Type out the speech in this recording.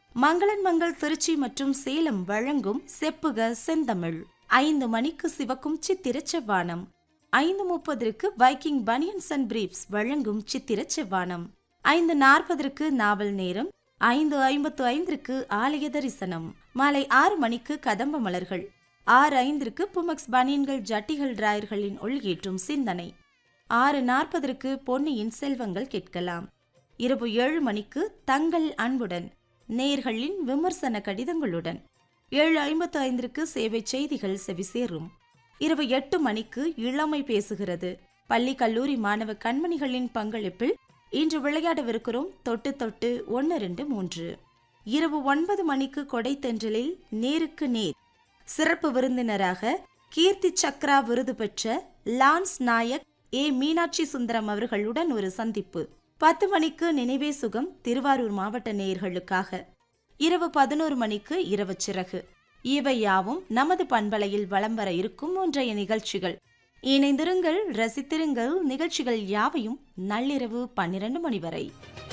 மங்களன் மங்கள் திருச்சி மற்றும் சேலம் வழங்கும் செப்புக செந்தமிழ் ஐந்து மணிக்கு சிவக்கும் சித்திர செவ்வானம் ஐந்து முப்பதற்கு வைக்கிங் பனியன்ஸ் அண்ட் பிரீப்ஸ் வழங்கும் சித்திர செவ்வானம் ஐந்து நாற்பதற்கு நாவல் நேரம் ஐந்து ஐம்பத்து ஐந்திற்கு ஆலய தரிசனம் மாலை ஆறு மணிக்கு கதம்ப மலர்கள் ஆறு ஐந்திற்கு புமக்ஸ் பனியன்கள் ஜட்டிகள் டிராயர்களின் ஒளியேற்றும் சிந்தனை ஆறு நாற்பதற்கு பொன்னியின் செல்வங்கள் கேட்கலாம் இரவு ஏழு மணிக்கு தங்கள் அன்புடன் நேர்களின் விமர்சன கடிதங்களுடன் ஏழு ஐம்பத்து ஐந்திற்கு சேவை செய்திகள் செவிசேரும் இரவு எட்டு மணிக்கு இளமை பேசுகிறது பள்ளி கல்லூரி மாணவ கண்மணிகளின் பங்களிப்பில் இன்று விளையாடவிருக்கிறோம் தொட்டு தொட்டு ஒன்று ரெண்டு மூன்று இரவு ஒன்பது மணிக்கு கொடை தென்றலில் நேருக்கு நேர் சிறப்பு விருந்தினராக கீர்த்தி சக்ரா விருது பெற்ற லான்ஸ் நாயக் ஏ மீனாட்சி சுந்தரம் அவர்களுடன் ஒரு சந்திப்பு பத்து மணிக்கு நினைவே சுகம் திருவாரூர் மாவட்ட நேயர்களுக்காக இரவு பதினோரு மணிக்கு இரவு சிறகு இவை யாவும் நமது பண்பலையில் வலம் வர இருக்கும் ஒன்றைய நிகழ்ச்சிகள் இணைந்திருங்கள் ரசித்திருங்கள் நிகழ்ச்சிகள் யாவையும் நள்ளிரவு பன்னிரண்டு மணி வரை